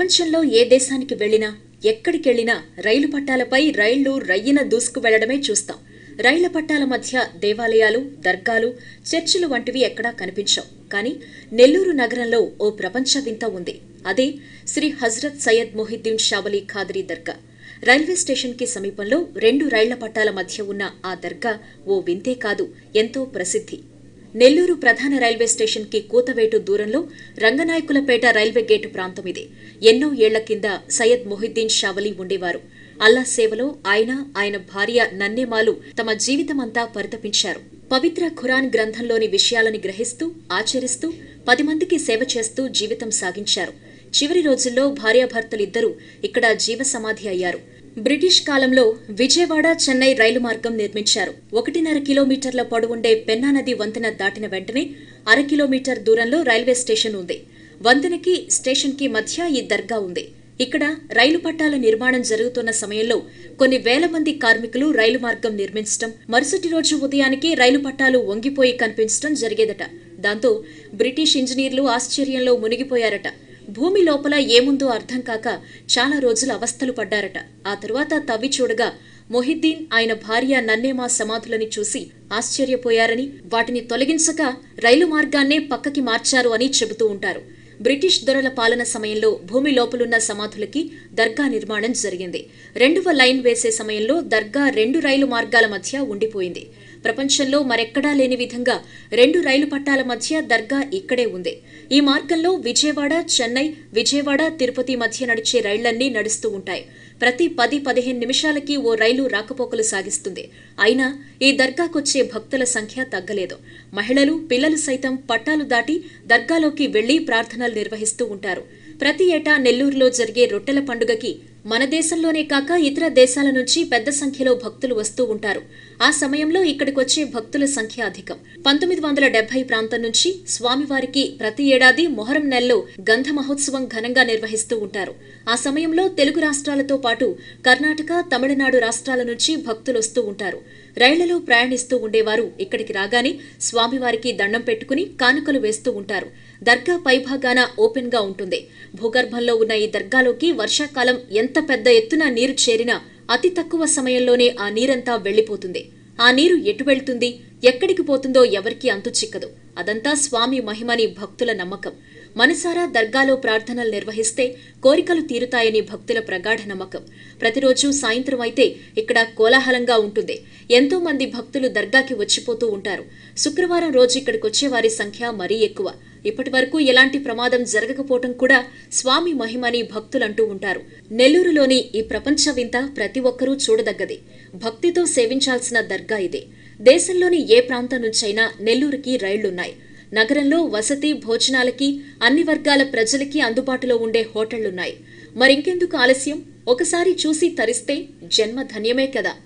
ప్రపంచంలో ఏ దేశానికి వెళ్ళినా ఎక్కడికెళ్ళినా రైలు పట్టాలపై రైళ్లు రయ్యిన దూసుకు వెళ్లడమే చూస్తాం రైళ్ల పట్టాల మధ్య దేవాలయాలు దర్గాలు చర్చిలు వంటివి ఎక్కడా కనిపించవు కానీ నెల్లూరు నగరంలో ఓ ప్రపంచ వింత ఉంది అదే శ్రీ హజ్రత్ సయ్యద్ మొహిద్దీన్ షావలి ఖాదరీ దర్గా రైల్వే స్టేషన్కి సమీపంలో రెండు రైళ్ల పట్టాల మధ్య ఉన్న ఆ దర్గా ఓ వింతే కాదు ఎంతో ప్రసిద్ధి నెల్లూరు ప్రధాన రైల్వే స్టేషన్కి కూతవేటు దూరంలో రంగనాయకులపేట రైల్వే గేటు ప్రాంతం ఇది ఎన్నో ఏళ్ల కింద సయ్యద్ మొహిద్దీన్ షావలి ఉండేవారు అల్లా సేవలో ఆయన ఆయన భార్య నన్నేమాలు తమ జీవితమంతా పరితపించారు పవిత్ర ఖురాన్ గ్రంథంలోని విషయాలని గ్రహిస్తూ ఆచరిస్తూ పది మందికి సేవ చేస్తూ జీవితం సాగించారు చివరి రోజుల్లో భార్యాభర్తలిద్దరూ ఇక్కడ జీవ సమాధి అయ్యారు బ్రిటిష్ కాలంలో విజయవాడ చెన్నై రైలు మార్గం నిర్మించారు ఒకటిన్నర కిలోమీటర్ల పొడవుండే పెన్నా నది వంతెన దాటిన వెంటనే అర కిలోమీటర్ దూరంలో రైల్వే స్టేషన్ ఉంది వంతెనకి స్టేషన్కి మధ్య ఈ దర్గా ఉంది ఇక్కడ రైలు పట్టాల నిర్మాణం జరుగుతున్న సమయంలో కొన్ని వేల మంది కార్మికులు రైలు మార్గం నిర్మించడం మరుసటి రోజు ఉదయానికి రైలు పట్టాలు వంగిపోయి కనిపించడం జరిగేదట దాంతో బ్రిటిష్ ఇంజనీర్లు ఆశ్చర్యంలో మునిగిపోయారట భూమి లోపల ఏముందో అర్థం కాక చాలా రోజులు అవస్థలు పడ్డారట ఆ తరువాత తవ్వి చూడగా మొహిద్దీన్ ఆయన భార్య నన్నేమా సమాధులని చూసి ఆశ్చర్యపోయారని వాటిని తొలగించక రైలు మార్గాన్నే పక్కకి మార్చారు అని చెబుతూ ఉంటారు బ్రిటిష్ దొరల పాలన సమయంలో భూమి లోపలున్న సమాధులకి దర్గా నిర్మాణం జరిగింది రెండవ లైన్ వేసే సమయంలో దర్గా రెండు రైలు మార్గాల మధ్య ఉండిపోయింది ప్రపంచంలో మరెక్కడా లేని విధంగా రెండు రైలు పట్టాల మధ్య దర్గా ఇక్కడే ఉంది ఈ మార్గంలో విజయవాడ చెన్నై విజయవాడ తిరుపతి మధ్య నడిచే రైళ్లన్నీ నడుస్తూ ఉంటాయి ప్రతి పది పదిహేను నిమిషాలకి ఓ రైలు రాకపోకలు సాగిస్తుంది అయినా ఈ దర్గాకొచ్చే భక్తుల సంఖ్య తగ్గలేదు మహిళలు పిల్లలు సైతం పట్టాలు దాటి దర్గాలోకి వెళ్లి ప్రార్థనలు నిర్వహిస్తూ ఉంటారు ప్రతి ఏటా నెల్లూరులో జరిగే రొట్టెల పండుగకి మన దేశంలోనే కాక ఇతర దేశాల నుంచి పెద్ద సంఖ్యలో భక్తులు వస్తూ ఉంటారు ఆ సమయంలో ఇక్కడికొచ్చే భక్తుల సంఖ్య అధికం పంతొమ్మిది వందల డెబ్బై ప్రాంతం నుంచి స్వామివారికి ప్రతి ఏడాది మొహరం నెలలో గంధ మహోత్సవం ఘనంగా నిర్వహిస్తూ ఉంటారు ఆ సమయంలో తెలుగు రాష్ట్రాలతో పాటు కర్ణాటక తమిళనాడు రాష్ట్రాల నుంచి భక్తులు వస్తూ ఉంటారు రైళ్లలో ప్రయాణిస్తూ ఉండేవారు ఇక్కడికి రాగానే స్వామివారికి దండం పెట్టుకుని కానుకలు వేస్తూ ఉంటారు దర్గా పైభాగాన ఓపెన్ గా ఉంటుంది భూగర్భంలో ఉన్న ఈ దర్గాలోకి వర్షాకాలం ఎంత పెద్ద ఎత్తున నీరు చేరినా అతి తక్కువ సమయంలోనే ఆ నీరంతా వెళ్లిపోతుంది ఆ నీరు ఎటు వెళ్తుంది ఎక్కడికి పోతుందో ఎవరికీ అంతు చిక్కదు అదంతా స్వామి మహిమని భక్తుల నమ్మకం మనసారా దర్గాలో ప్రార్థనలు నిర్వహిస్తే కోరికలు తీరుతాయని భక్తుల ప్రగాఢ నమ్మకం ప్రతిరోజు సాయంత్రం అయితే ఇక్కడ కోలాహలంగా ఉంటుంది ఎంతో మంది భక్తులు దర్గాకి వచ్చిపోతూ ఉంటారు శుక్రవారం రోజు ఇక్కడికి వచ్చే వారి సంఖ్య మరీ ఎక్కువ ఇప్పటి వరకు ఎలాంటి ప్రమాదం జరగకపోవటం కూడా స్వామి మహిమని భక్తులంటూ ఉంటారు నెల్లూరులోని ఈ ప్రపంచ వింత ప్రతి ఒక్కరూ చూడదగ్గది భక్తితో సేవించాల్సిన దర్గా ఇదే దేశంలోని ఏ ప్రాంతం నుంచైనా నెల్లూరుకి రైళ్లున్నాయి నగరంలో వసతి భోజనాలకి అన్ని వర్గాల ప్రజలకి అందుబాటులో ఉండే హోటళ్లున్నాయి మరింకెందుకు ఆలస్యం ఒకసారి చూసి తరిస్తే జన్మ ధన్యమే కదా